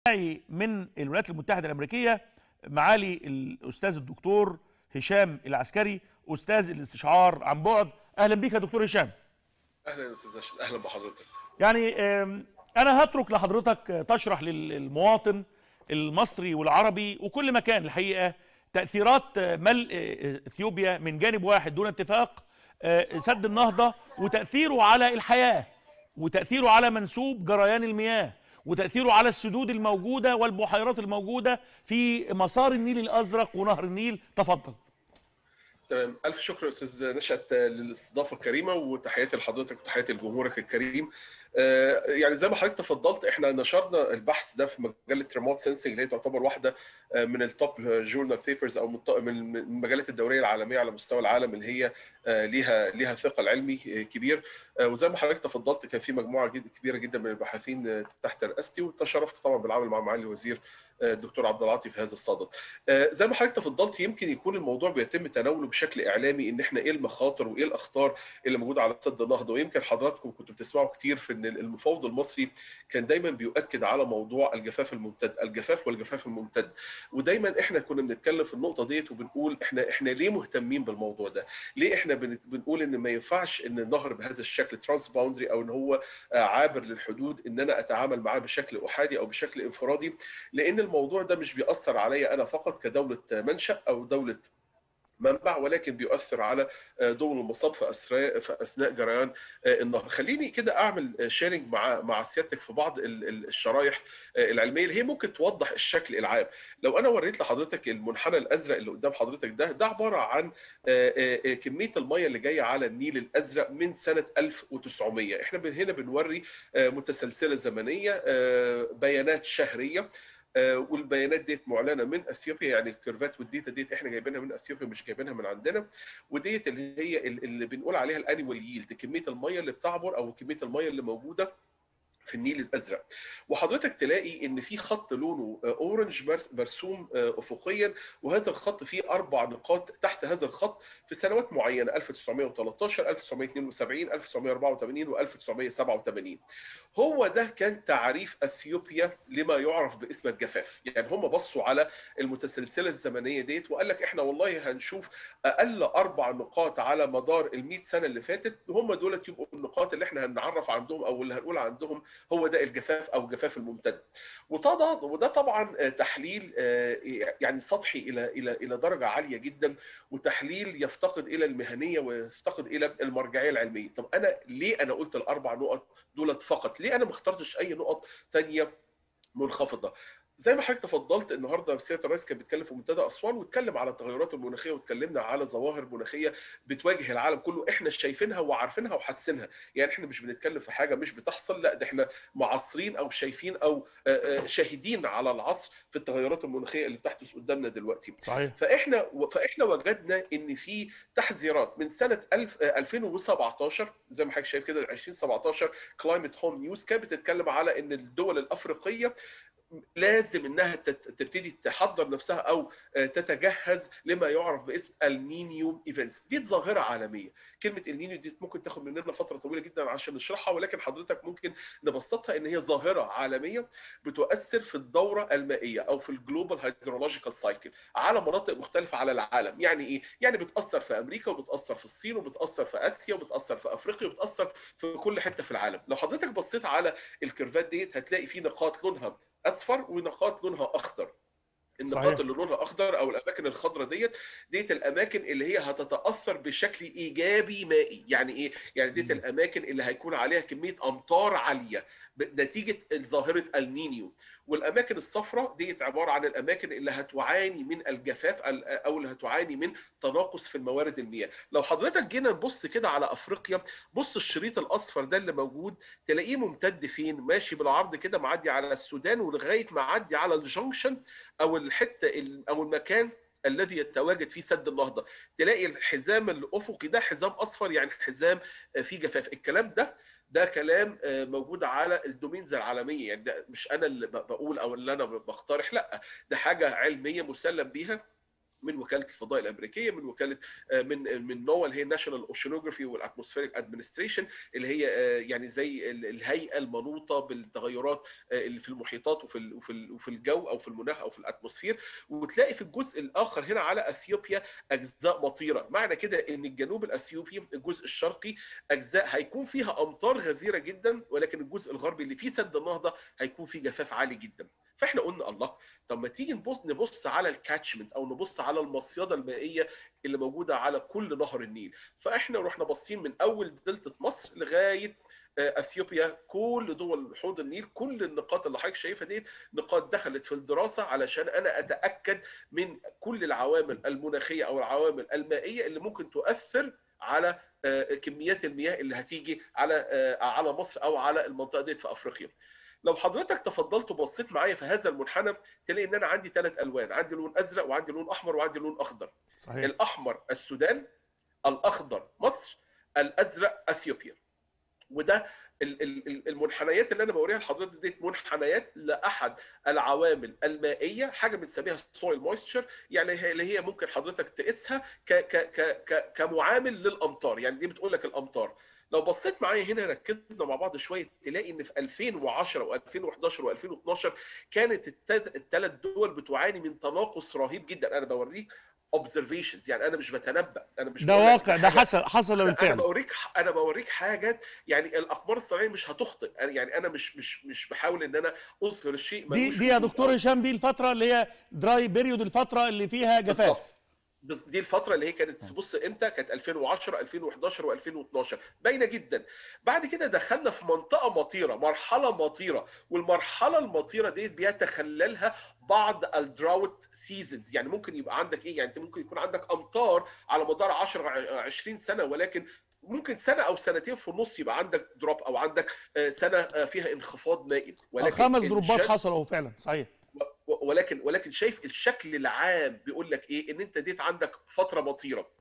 معي من الولايات المتحدة الأمريكية معالي الأستاذ الدكتور هشام العسكري أستاذ الاستشعار عن بعد أهلا بك يا دكتور هشام اهلا يا استاذ راشد اهلا بحضرتك يعني آم، أنا هترك لحضرتك تشرح للمواطن المصري والعربي وكل مكان الحقيقة تأثيرات ملء إثيوبيا من جانب واحد دون اتفاق آه، سد النهضة وتأثيره على الحياة وتأثيره على منسوب جريان المياه وتأثيره على السدود الموجودة والبحيرات الموجودة في مسار النيل الأزرق ونهر النيل تفضل تمام الف شكر يا استاذ نشأت للاستضافه الكريمه وتحياتي لحضرتك وتحياتي لجمهورك الكريم آه، يعني زي ما حضرتك تفضلت احنا نشرنا البحث ده في مجله ريموت سensing اللي هي تعتبر واحده آه، من التوب جورنال بيبرز او من الط- من المجالات الدوليه العالميه على مستوى العالم اللي هي آه، ليها ليها ثقل علمي آه، كبير آه، وزي ما حضرتك تفضلت كان في مجموعه جد كبيره جدا من الباحثين آه، تحت رئاستي وتشرفت طبعا بالعمل مع معالي الوزير آه، الدكتور عبد العاطي في هذا الصدد. آه، زي ما حضرتك تفضلت يمكن يكون الموضوع بيتم تناوله بشكل اعلامي ان احنا ايه المخاطر وايه الاخطار اللي موجوده على سد النهضه ويمكن حضراتكم كنتوا بتسمعوا كتير في ان المفوض المصري كان دايما بيؤكد على موضوع الجفاف الممتد، الجفاف والجفاف الممتد ودايما احنا كنا بنتكلم في النقطه ديت وبنقول احنا احنا ليه مهتمين بالموضوع ده؟ ليه احنا بن- بنقول ان ما ينفعش ان النهر بهذا الشكل ترانس باوندري او ان هو آه، عابر للحدود ان انا اتعامل معاه بشكل احادي او بشكل انفرادي لان الموضوع ده مش بيأثر عليا انا فقط كدوله منشأ او دوله منبع ولكن بيؤثر على دول المصاب في أسرا- في اثناء جريان النهر خليني كده اعمل شيرنج مع مع سيادتك في بعض ال- ال- الشرايح العلميه اللي هي ممكن توضح الشكل العام لو انا وريت لحضرتك المنحنى الازرق اللي قدام حضرتك ده ده عباره عن كميه الميه اللي جايه على النيل الازرق من سنه 1900 احنا من هنا بنوري متسلسله زمنيه بيانات شهريه آه، والبيانات ديت معلنه من اثيوبيا يعني الكيرفات والديتا ديت احنا جايبينها من اثيوبيا مش جايبينها من عندنا وديت اللي هي ال- اللي بنقول عليها الانيوال ييلد كميه الميه اللي بتعبر او كميه الميه اللي موجوده في النيل الازرق وحضرتك تلاقي ان في خط لونه آه، اورنج مرس- مرسوم آه، افقيا وهذا الخط فيه اربع نقاط تحت هذا الخط في سنوات معينه 1913 1972 1984 و1987 هو ده كان تعريف اثيوبيا لما يعرف باسم الجفاف يعني هم بصوا على المتسلسله الزمنيه ديت وقال لك احنا والله هنشوف اقل اربع نقاط على مدار ال 100 سنه اللي فاتت هم دولت يبقوا النقاط اللي احنا هنعرف عندهم او اللي هنقول عندهم هو ده الجفاف او الجفاف الممتد وده وده طبعا آه، تحليل آه، يعني سطحي الى الى الى درجه عاليه جدا وتحليل يفتقد الى المهنيه ويفتقد الى المرجعيه العلميه طب انا ليه انا قلت الاربع نقط دولت فقط ليه انا ما اخترتش اي نقط تانية منخفضه زي ما حضرتك تفضلت النهارده سياده الرئيس كان بيتكلم في منتدى اسوان واتكلم على التغيرات المناخيه واتكلمنا على ظواهر مناخيه بتواجه العالم كله احنا شايفينها وعارفينها وحاسينها يعني احنا مش بنتكلم في حاجه مش بتحصل لا ده احنا معاصرين او شايفين او آه، آه، شاهدين على العصر في التغيرات المناخيه اللي بتحدث قدامنا دلوقتي صحيح فاحنا فاحنا وجدنا ان في تحذيرات من سنه 1000 آه، 2017 زي ما حضرتك شايف كده 2017 كلايمت هوم نيوز كانت بتتكلم على ان الدول الافريقيه لازم انها تت- تبتدي تحضر نفسها او آه، تتجهز لما يعرف باسم النينيو ايفنتس دي ظاهره عالميه كلمه النينيو دي ممكن تاخد مننا فتره طويله جدا عشان نشرحها ولكن حضرتك ممكن نبسطها ان هي ظاهره عالميه بتؤثر في الدوره المائيه او في الجلوبال هيدرولوجيكال سايكل على مناطق مختلفه على العالم يعني ايه يعني بتاثر في امريكا وبتاثر في الصين وبتاثر في اسيا وبتاثر في افريقيا وبتاثر في كل حته في العالم لو حضرتك بصيت على الكيرفات ديت هتلاقي في نقاط لونها اصفر ونقاط لونها اخضر النقاط صحيح. اللي لونها اخضر او الاماكن الخضراء ديت ديت الاماكن اللي هي هتتاثر بشكل ايجابي مائي يعني ايه يعني ديت مم. الاماكن اللي هيكون عليها كميه امطار عاليه ب- نتيجه ظاهره النينيو والاماكن الصفراء ديت عباره عن الاماكن اللي هتعاني من الجفاف ال- او اللي هتعاني من تناقص في الموارد المياه لو حضرتك جينا نبص كده على افريقيا بص الشريط الاصفر ده اللي موجود تلاقيه ممتد فين ماشي بالعرض كده معدي على السودان ولغايه معدي على الجنكشن او الحته ال- او المكان الذي يتواجد فيه سد النهضه تلاقي الحزام الافقي ده حزام اصفر يعني حزام آه، فيه جفاف الكلام ده ده كلام آه، موجود على الدومينز العالميه يعني ده مش انا اللي ب- بقول او اللي انا بقترح لا ده حاجه علميه مسلم بيها من وكاله الفضاء الامريكيه من وكاله من من نوا اللي هي ناشونال اوشنوجرافي والاتموسفيريك ادمنستريشن اللي هي يعني زي الهيئه المنوطه بالتغيرات اللي في المحيطات وفي وفي وفي الجو او في المناخ او في الاتموسفير وتلاقي في الجزء الاخر هنا على اثيوبيا اجزاء مطيره معنى كده ان الجنوب الاثيوبي الجزء الشرقي اجزاء هيكون فيها امطار غزيره جدا ولكن الجزء الغربي اللي فيه سد النهضه هيكون فيه جفاف عالي جدا فاحنا قلنا الله طب ما تيجي نبص نبص على الكاتشمنت او نبص على المصيده المائيه اللي موجوده على كل نهر النيل فاحنا رحنا باصين من اول دلتا مصر لغايه اثيوبيا كل دول حوض النيل كل النقاط اللي حضرتك شايفها ديت نقاط دخلت في الدراسه علشان انا اتاكد من كل العوامل المناخيه او العوامل المائيه اللي ممكن تؤثر على كميات المياه اللي هتيجي على على مصر او على المنطقه ديت في افريقيا. لو حضرتك تفضلت وبصيت معايا في هذا المنحنى تلاقي ان انا عندي ثلاث الوان عندي لون ازرق وعندي لون احمر وعندي لون اخضر صحيح. الاحمر السودان الاخضر مصر الازرق اثيوبيا وده المنحنيات اللي انا بوريها لحضرتك ديت منحنيات لاحد العوامل المائيه حاجه بنسميها سويل مويستشر يعني اللي هي ممكن حضرتك تقيسها ك ك ك كمعامل للامطار يعني دي بتقول لك الامطار لو بصيت معايا هنا ركزنا مع بعض شويه تلاقي ان في 2010 و2011 و2012 كانت الثلاث دول بتعاني من تناقص رهيب جدا انا بوريك observations يعني انا مش بتنبأ انا مش ده واقع ده حصل حصل انا بالفعل بوريك انا بوريك حاجات يعني الاخبار الصناعيه مش هتخطئ يعني انا مش مش مش بحاول ان انا اظهر الشيء دي ملوش دي يا وجود دكتور أو- هشام دي الفتره اللي هي دراي بيريود الفتره اللي فيها جفاف بالظبط بس دي الفتره اللي هي كانت بص امتى كانت 2010 2011 و2012 باينه جدا بعد كده دخلنا في منطقه مطيره مرحله مطيره والمرحله المطيره ديت بيتخللها بعض الدراوت سيزونز يعني ممكن يبقى عندك ايه يعني انت ممكن يكون عندك امطار على مدار 10 20 سنه ولكن ممكن سنه او سنتين في النص يبقى عندك دروب او عندك آه، سنه آه، فيها انخفاض مائي ولكن خمس دروبات الشد- حصلوا اهو فعلا صحيح ولكن ولكن شايف الشكل العام بيقول لك ايه ان انت ديت عندك فتره مطيره